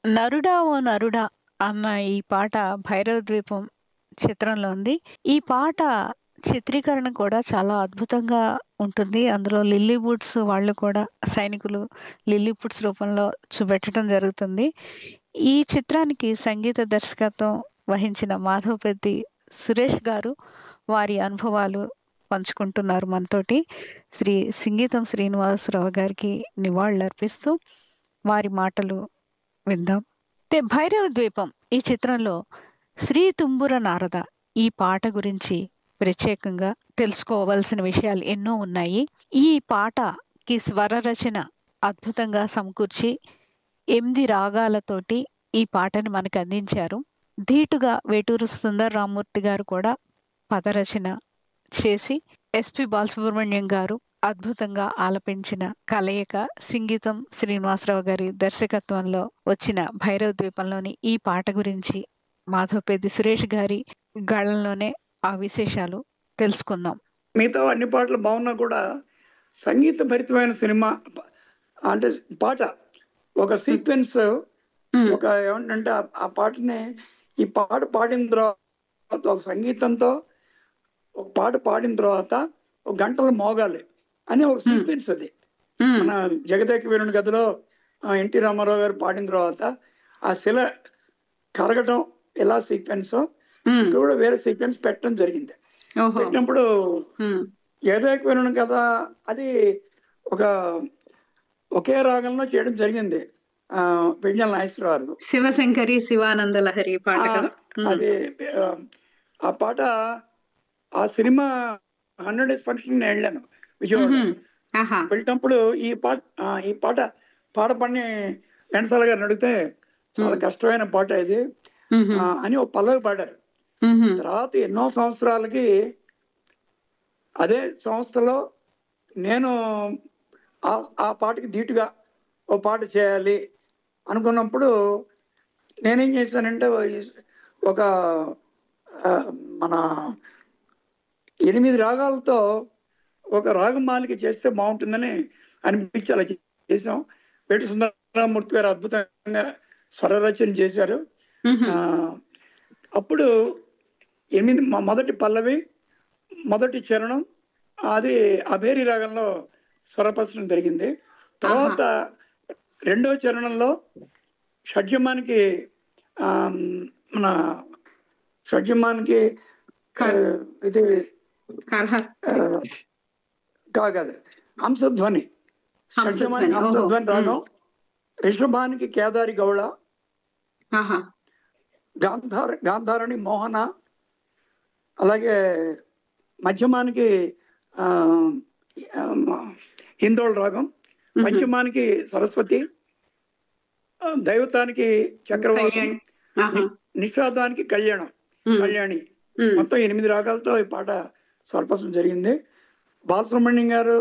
నరుడా ఓ నరుడా అన్న ఈ పాట భైరవ ద్వీపం చిత్రంలో ఉంది. ఈ పాట చిత్రీకరణ కూడా చాలా అద్భుతంగా ఉంటుంది. అందులో లిల్లీ వుడ్స్ వాళ్ళు కూడా సైనికులు లిల్లీ వుడ్స్ రూపంలో చూపెట్టడం జరుగుతుంది. ఈ చిత్రానికి సంగీత దర్శకత్వం వహించిన మాధవపెద్ది సురేష్ గారు వారి అనుభవాలు పంచుకుంటున్నారు మనతోటి. శ్రీ సింగీతం శ్రీనివాసరావు గారికి నివాళులర్పిస్తూ వారి మాటలు విందాం. అయితే భైరవ ద్వీపం ఈ చిత్రంలో శ్రీ తుంబుర నారద ఈ పాట గురించి ప్రత్యేకంగా తెలుసుకోవాల్సిన విషయాలు ఎన్నో ఉన్నాయి. ఈ పాటకి స్వర రచన అద్భుతంగా సమకూర్చి 8 రాగాలతోటి ఈ పాటని మనకు అందించారు. ధీటుగా వేటూరి సుందర్ రామ్మూర్తి గారు కూడా పదరచన చేసి ఎస్‌పి బాలసుబ్రహ్మణ్యం గారు అద్భుతంగా ఆలపించిన కలయిక సింగీతం శ్రీనివాసరావు గారి దర్శకత్వంలో వచ్చిన భైరవ ద్వీపంలోని ఈ పాట గురించి మాధవపెద్ది సురేష్ గారి గళంలోనే ఆ విశేషాలు తెలుసుకుందాం. మిగతా అన్ని పాటలు బాగున్నా కూడా సంగీత భరితమైన సినిమా ప- అంటే పాట ఒక సీక్వెన్స్ హ్మ్. ఒక ఏమంటే ఆ- ఆ పాటని ఈ పాట పాడిన తర్వాత ఒక సంగీతంతో ఒక పాట పాడిన తర్వాత ఒక గంటలు మోగాలి అని ఒక సీక్వెన్స్ అది హ్మ్. మన జగదేక వీరుని గదిలో ఆ, ఎన్టీ రామారావు గారు పాడిన తర్వాత ఆ శిల కరగటం ఎలా సీక్వెన్స్ హ్మ్. ఇక్కడ కూడా వేరే సీక్వెన్స్ పెట్టడం జరిగింది ఓహో పెట్టినప్పుడు హ్మ్. జగదేక వీరుని కథ అది ఒక ఒకే రాగంలో చేయడం జరిగింది ఆ, పెంజల నాగేశ్వరరావు శివశంకరి శివానంద లహరి పాట ఆ, కదా హ్మ్. అది ఆ, ఆ పాట ఆ సినిమా హండ్రెడ్ డేస్ ఫంక్షన్ నేను వెళ్ళాను విజయవాడ మ్మ్. ఆహా వెళ్ళినప్పుడు ఈ పాట ఆ, ఈ పాట పాట పని ఘంటసాల గారిని అడిగితే చాలా కష్టమైన పాట ఇది మ్మ్. ఆ, అని ఒక పల్లవి పాడారు మ్మ్. తర్వాత ఎన్నో సంవత్సరాలకి అదే సంస్థలో నేను ఆ- ఆ పాటకి ధీటుగా ఓ పాట చేయాలి అనుకున్నప్పుడు నేనేం చేశానంటే ఈ- ఒక ఆ, మన ఎనిమిది రాగాలతో ఒక రాగమాలిక చేస్తే బాగుంటుందని అనిపించి అలా చేసాం వేటి సుందరరామూర్తి గారు అద్భుతంగా స్వరరచన చేశారు మ్మ్. ఆ, అప్పుడు ఎనిమిది మొ- మొదటి పల్లవి మొదటి చరణం అది అభేరి రాగంలో స్వరపరచడం జరిగింది తర్వాత రెండో చరణంలో షడ్జమానికి ఆ, మన షడ్జమానికి ఆ, ఇది కర్హ ఆ, కాదు హంసధ్వని షడ్జమానికి హంసధ్వని, ఓహో. హంసధ్వని రాగం రిషభానికి కేదారి గౌళ ఆహా గాంధార గాంధారణి మోహన అలాగే మధ్యమానికి ఆ, ఆ, హిందోళ రాగం పంచమానికి సరస్వతి ఆ, దైవతానికి చక్రవర్తి కళ్యాణ్ ఆహా ని- నిషాదానికి కళ్యాణం మ్మ్. కళ్యాణి మ్మ్. మొత్తం ఎనిమిది రాగాలతో ఈ పాట స్వరపరచడం జరిగింది బాలసుబ్రహ్మణ్యం గారు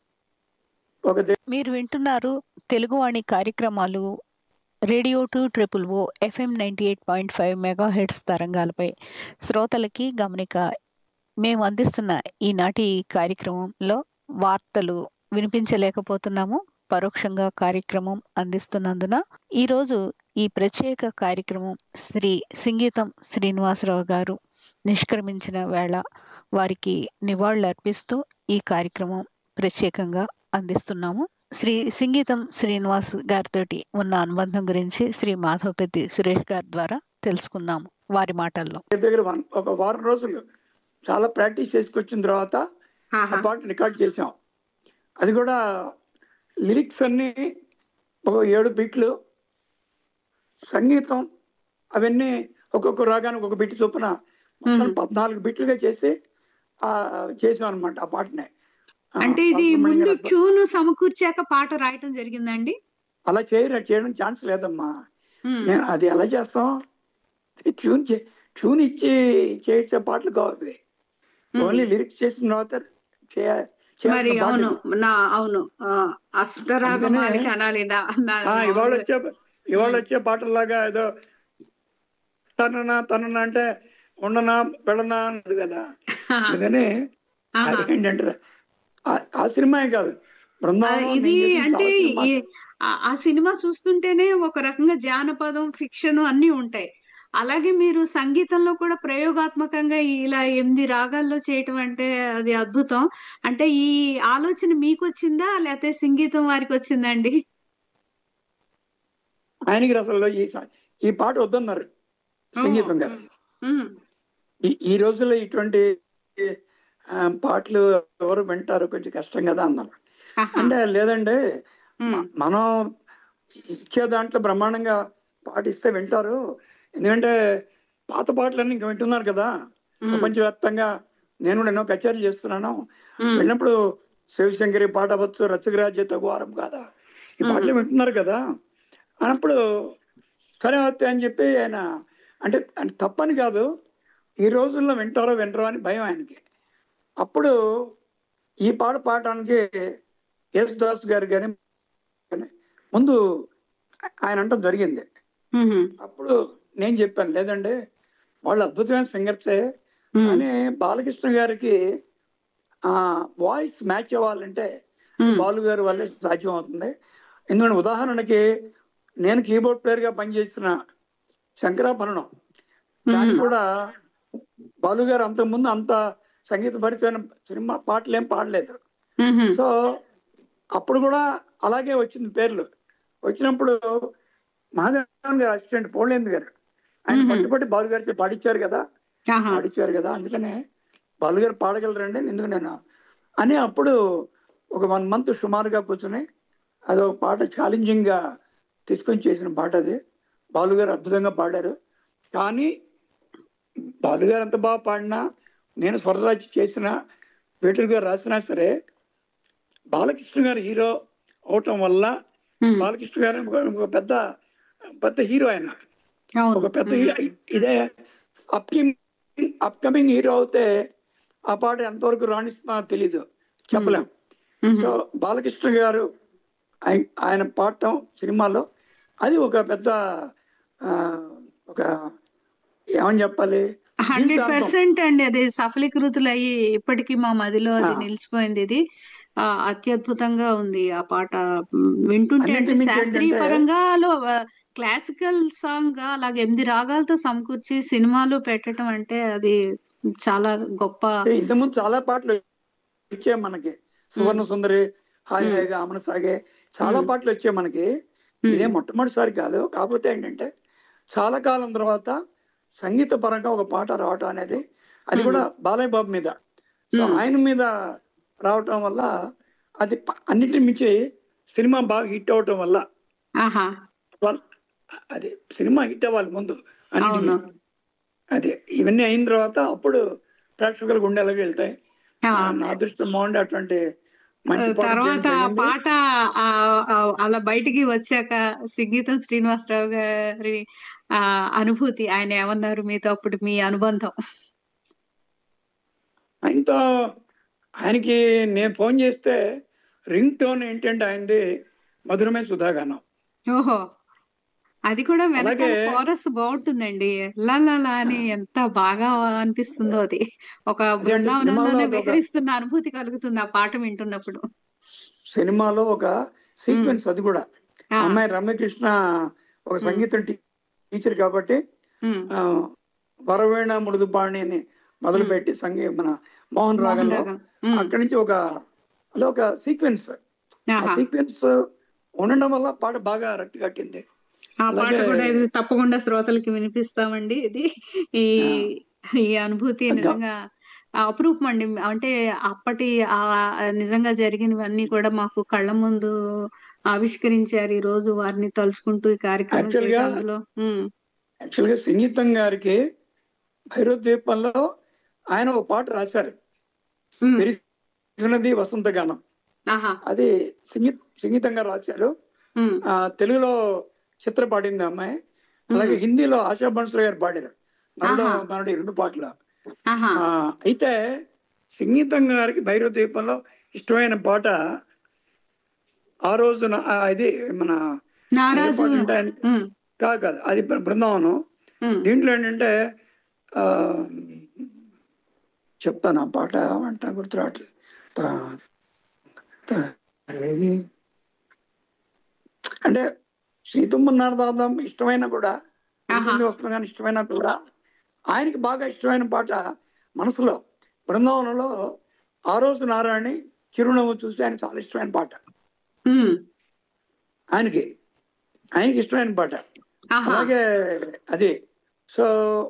ఒక దే- మీరు వింటున్నారు తెలుగువాణి కార్యక్రమాలు radio two triple O FM ninety eight point five megahertz తరంగాలపై శ్రోతలకి గమనిక మేము అందిస్తున్న ఈనాటి కార్యక్రమంలో వార్తలు వినిపించలేకపోతున్నాము పరోక్షంగా కార్యక్రమం అందిస్తున్నందున ఈరోజు ఈ ప్రత్యేక కార్యక్రమం శ్రీ సింగీతం శ్రీనివాసరావు గారు నిష్క్రమించిన వేళ వారికి నివాళులు అర్పిస్తూ ఈ కార్యక్రమం ప్రత్యేకంగా అందిస్తున్నాము శ్రీ సింగీతం శ్రీనివాస్ గారితో ఉన్న అనుబంధం గురించి శ్రీ మాధవపెద్ది సురేష్ గారి ద్వారా తెలుసుకుందాము వారి మాటల్లో దగ్గర దగ్గర వన్- ఒక వారం రోజులు చాలా ప్రాక్టీస్ చేసుకొచ్చిన తర్వాత ఆ పాట రికార్డ్ చేసాం అది కూడా లిరిక్స్ అన్ని ఒక ఏడు బిట్లు సంగీతం అవన్నీ ఒక్కొక్క రాగానికి ఒక బిట్ చొప్పున మొత్తం పద్నాలుగు బిట్లుగా చేసి ఆ చేసాం అనమాట ఆ పాటని ఆ, అంటే ఇది బాలసుబ్రహ్మణ్యం ముందు గారు ట్యూన్ సమకూర్చాక పాట రాయటం జరిగిందండి అలా చేయరు చేయడం ఛాన్స్ లేదమ్మా హ్మ్. నేను అది ఎలా చేస్తాం ట్యూన్ చే ట్యూన్ ఇచ్చి చేసే పాటలు కావాలి ఓన్లీ లిరిక్స్ చేసిన తర్వాత చేయ మరి చేయాల్సిన అవును పాటలు. నా అవును ఆ, అష్టరాగమాలిక అందుకనే- అనాలి నా- నా- ఆ, ఇవాళ వచ్చే ఇవాళ వచ్చే పాటల్లాగా ఏదో తననా తననా అంటే ఉండనా వెళ్ళనా అన్నది కదా అందుకని ఆహా. అదేంటంటే ఆ- ఆ సినిమాయే కాదు ఆ, బృందావనం ఇది నేను చేసిన అంటే చాలా సినిమాలు. ఈ- ఆ- ఆ సినిమా చూస్తుంటేనే ఒక రకంగా జానపదం ఫిక్షన్ అన్ని ఉంటాయి అలాగే మీరు సంగీతంలో కూడా ప్రయోగాత్మకంగా ఇలా ఎనిమిది రాగాల్లో చేయటం అంటే అది అద్భుతం అంటే ఈ ఆలోచన మీకు వచ్చిందా లేకపోతే సంగీతం వారికి వచ్చిందండి ఆయనకి అసలు ఈ ఈ పాట వద్దన్నారు సంగీతం గారు ఉమ్, ఈ ఈ రోజుల్లో ఇటువంటి ఆ, పాటలు ఎవరు వింటారు కొంచెం కష్టం కదా అన్నారు ఆహా, అంటే లేదండి ఉమ్, మ- మనం ఇచ్చే దాంట్లో బ్రహ్మాండంగా పాటిస్తే వింటారు ఎందుకంటే పాత పాటలన్నీ ఇంకా వింటున్నారు కదా ఉమ్, ప్రపంచవ్యాప్తంగా నేను కూడా ఎన్నో కచేరీలు చేస్తున్నాను ఉమ్, వెళ్ళినప్పుడు శివశంకరి పాట అవ్వచ్చు రచగరాజ్య తగువారం కాదా ఈ పాటలు వింటున్నారు కదా అన్నప్పుడు సరే వస్తే అని చెప్పి ఆయన అంటే అంటే తప్పని కాదు ఈ రోజుల్లో వింటారో వినరో అని భయం ఆయనకి అప్పుడు ఈ పాట పాడటానికి ఎస్ దాస్ గారు కానీ ముందు ఆయన అంటం జరిగింది ఉమ్, అప్పుడు నేను చెప్పాను లేదండి వాళ్ళు అద్భుతమైన సింగర్సే ఉమ్, కానీ బాలకృష్ణ గారికి ఆ వాయిస్ మ్యాచ్ అవ్వాలంటే ఉమ్, బాలు గారి వల్లే సాధ్యం అవుతుంది ఎందుకంటే ఉదాహరణకి నేను కీబోర్డ్ ప్లేయర్ గా పనిచేసిన శంకరాభరణం దాన్ని కూడా బాలు గారు అంతకుముందు అంత సంగీత భరితమైన సినిమా పాటలు ఏం పాడలేదు ఉమ్, సో అప్పుడు కూడా అలాగే వచ్చింది పేర్లు వచ్చినప్పుడు మహాదేవన్ గారు అసిస్టెంట్ పోలేంది గారు ఆయన మ్మ్. పట్టుబట్టి బాలు గారితో పాడించారు కదా ఆహా, పాడించారు కదా అందుకనే బాలు గారు పాడగలరండి ఎందుకు నేను అని అప్పుడు ఒక వన్ మంత్ సుమారుగా కూర్చుని అది ఒక పాట ఛాలెంజింగ్ గా తీసుకొని చేసిన పాట అది బాలు గారు అద్భుతంగా పాడారు కానీ బాలు గారు ఎంత బాగా పాడినా నేను స్వరరాజు చేసిన వేటూరు గారు రాసినా సరే బాలకృష్ణ గారు హీరో అవటం వల్ల ఉమ్, బాలకృష్ణ గారు ఒక- ఒక పెద్ద పెద్ద హీరో ఆయన అవును ఒక పెద్ద హీరో ఇదే అప్కమింగ్ అప్కమింగ్ హీరో అవుతే ఆ పాట ఎంతవరకు రాణిస్తున్నా తెలీదు చెప్పలేం ఉమ్, సో బాలకృష్ణ గారు ఆయ- ఆయన పాడటం సినిమాలో అది ఒక పెద్ద ఆ, ఒక ఏమని చెప్పాలి హండ్రెడ్ జీవితాంతం. పర్సెంట్ అండి అది సఫలీకృతులు అయ్యి ఇప్పటికీ మా మదిలో అది ఆ. నిలిచిపోయింది ఇది ఆ, అత్యద్భుతంగా ఉంది ఆ పాట మ్, వింటుంటే అంటే అన్నిటి మించి శాస్త్రీయ ఏంటంటే- పరంగా క్లాసికల్ సాంగ్ గా అలాగే ఎనిమిది రాగాలతో సమకూర్చి సినిమాలు పెట్టడం అంటే అది చాలా గొప్ప అంటే ఇంతకుముందు చాలా పాటలు వచ్చాయి మనకి సువర్ణ సుందరి హాయ్ హాయిగా అమన సాగే చాలా మ్మ్. పాటలు వచ్చాయి మనకి ఇదే మొట్టమొదటిసారి కాదు కాకపోతే ఏంటంటే చాలా కాలం తర్వాత సంగీత పరంగా ఒక పాట రావటం అనేది అది కూడా బాలయ్య బాబు మీద సో మ్మ్. ఆయన మీద రావటం వల్ల అది ప- అన్నిటి మించి సినిమా బాగా హిట్ అవటం వల్ల ఆహా వాళ్ళ- అది సినిమా హిట్ అవ్వాలి ముందు అన్నిటికీ. అవును అదే ఇవన్నీ అయిన తర్వాత అప్పుడు ప్రేక్షకుల గుండెలకు వెళ్తాయి ఆ. ఆ, నా అదృష్టం బాగుండే అటువంటి మంచి పాట తర్వాత చేయడం ఆ జరిగింది. పాట ఆ, ఆ, అలా బయటికి వచ్చాక సంగీతం శ్రీనివాసరావు గారి ఆ అనుభూతి ఆయన ఏమన్నారు మీతో అప్పుడు మీ అనుబంధం ఆయనతో ఆయనకి నేను ఫోన్ చేస్తే రింగ్ టోన్ ఏంటంటే ఆయనది మధురమే సుధాగానం ఓహో అది కూడా వెనకాల అలాగే- కోరస్ బాగుంటుందండి లలలా అని ఎంత బాగా అనిపిస్తుందో అది ఒక బృందావనంలోనే సినిమాలో ఒక- విహరిస్తున్న అనుభూతి కలుగుతుంది ఆ పాట వింటున్నప్పుడు సినిమాలో ఒక సీక్వెన్స్ అది కూడా ఆ, అమ్మాయి రమ్యకృష్ణ ఒక సంగీతం టీ- టీచర్ కాబట్టి ఉమ్, ఆ, వరవేణ మృదుపాణి అని మొదలుపెట్టి సంగీ మన మోహన్ మోహన్ రాగంలో రాగం. ఉమ్, అక్కడి నుంచి ఒక అది ఒక సీక్వెన్స్ ఆ ఆహా. సీక్వెన్స్ ఉండడం వల్ల పాట బాగా రక్తి కట్టింది ఆ పాట అలాగే- కూడా ఇది తప్పకుండా శ్రోతలకి వినిపిస్తామండి ఇది ఈ ఈ అనుభూతి నిజంగా అప్రూఫం అండి అంటే అప్పటి ఆ నిజంగా జరిగినవన్నీ కూడా మాకు కళ్ళ ముందు ఆవిష్కరించారు ఈ రోజు వారిని తలుచుకుంటూ ఈ కార్యక్రమం Actually గా- చేయడం అందులో ఉమ్, యాక్చువల్గా సంగీతం గారికి భైరవ ద్వీపంలో ఆయన ఒక పాట రాశారు ఉమ్, విరిసినది వసంత గానం ఆహా అది సంగీత సంగీతంగా రాశారు ఉమ్, ఆ తెలుగులో చిత్ర పాడింది ఆ అమ్మాయి అలాగే హిందీలో ఆశా బన్సల్ గారు పాడారు నరుడు ఆహా. నరుడు ఈ రెండు పాటలు ఆహా ఆ, అయితే సంగీతం గారికి భైరవ ద్వీపంలో ఇష్టమైన పాట ఆ రోజున ఆ, ఇది మన ఏ నారాజు పాట అంటే ఆయన- ఉమ్, కాదు కాదు అది బృ- బృందావనం ఉమ్, దీంట్లో ఏంటంటే ఆ, చెప్తాను ఆ పాట అంట గుర్తు రావట్లేదు తా- తా- ఏది అంటే సీతమ్మ నారదాం ఇష్టమైన కూడా ఆహా. తెలిసింది వస్తుంది కానీ ఇష్టమైన కూడా ఆయనకి బాగా ఇష్టమైన పాట మనసులో బృందావనంలో ఆ రోజు నారాయణి చిరునవ్వు చూసి ఆయన చాలా ఇష్టమైన పాట ఉమ్, ఆయనకి ఆయనకి ఇష్టమైన పాట ఆహా అలాగే అది సో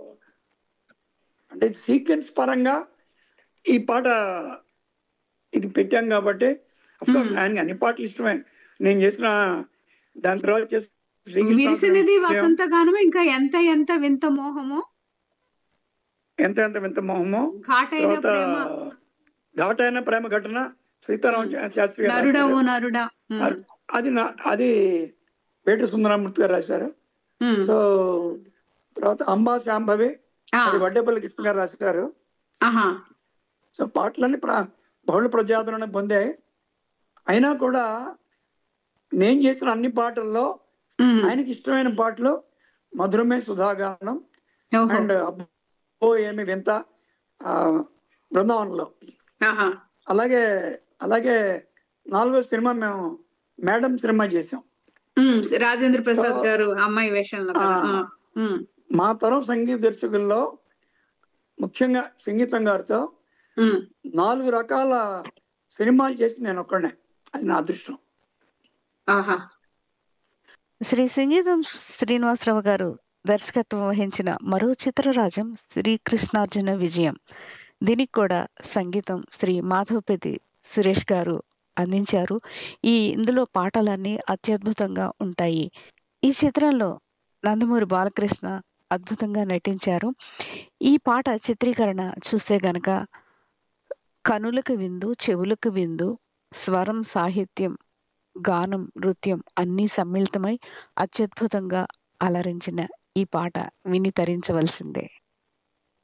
అంటే సీక్వెన్స్ పరంగా ఈ పాట ఇది పెట్టాం కాబట్టి అఫ్కోర్స్ ఆయనకి అన్ని పాటలు ఇష్టమే నేను చేసిన దాని తర్వాత చేసిన శ్రీకృష్ణ విరిసినది ప్రేమ, వసంత గానము ఇంకా ఎంత ఎంత వింత మోహము ఎంత ఎంత వింత మొహమో ఘాటైన తర్వాత ప్రేమ ఘాటైన ప్రేమ ఘటన సీతారామ శాస్త్రి గారు నరుడా ఓ రాశారు. నరుడా ఉమ్, అది నా అది వేటు సుందరమూర్తి గారు రాశారు ఉమ్, సో తర్వాత అంబా శాంభవి ఆ, అది వడ్డేపల్లి కృష్ణ గారు రాశారు ఆహా సో పాటలన్నీ ప్ర బహుళ ప్రజాదరణ పొందాయి అయినా కూడా నేను చేసిన అన్ని పాటల్లో ఉమ్, ఆయనకి ఇష్టమైన పాటలు మధురమే సుధాగానం ఓహో అండ్ అబ్బో ఏమి వింత ఆ, బృందావనంలో ఆహా అలాగే అలాగే నాలుగో సినిమా మేము మేడం సినిమా చేసాం ఉమ్, రాజేంద్ర ప్రసాద్ గారు అమ్మాయి వేషంలో కదా ఆ. ఆ, ఉమ్, మా తరం సంగీత దర్శకుల్లో ముఖ్యంగా సంగీతం గారితో ఉమ్, నాలుగు రకాల సినిమాలు చేసి నేను ఒక్కడే అది నా అదృష్టం ఆహా శ్రీ సంగీతం శ్రీనివాసరావు గారు దర్శకత్వం వహించిన మరో చిత్రరాజం శ్రీకృష్ణార్జున విజయం దీనికి కూడా సంగీతం శ్రీ మాధవపతి సురేష్ గారు అందించారు ఈ ఇందులో పాటలన్నీ అత్యద్భుతంగా ఉంటాయి ఈ చిత్రంలో నందమూరి బాలకృష్ణ అద్భుతంగా నటించారు ఈ పాట చిత్రీకరణ చూస్తే గనక కనులకు విందు చెవులకు విందు స్వరం సాహిత్యం గానం నృత్యం అన్నీ సమ్మిళితమై అత్యద్భుతంగా అలరించిన ఈ పాట విని తరించవలసిందే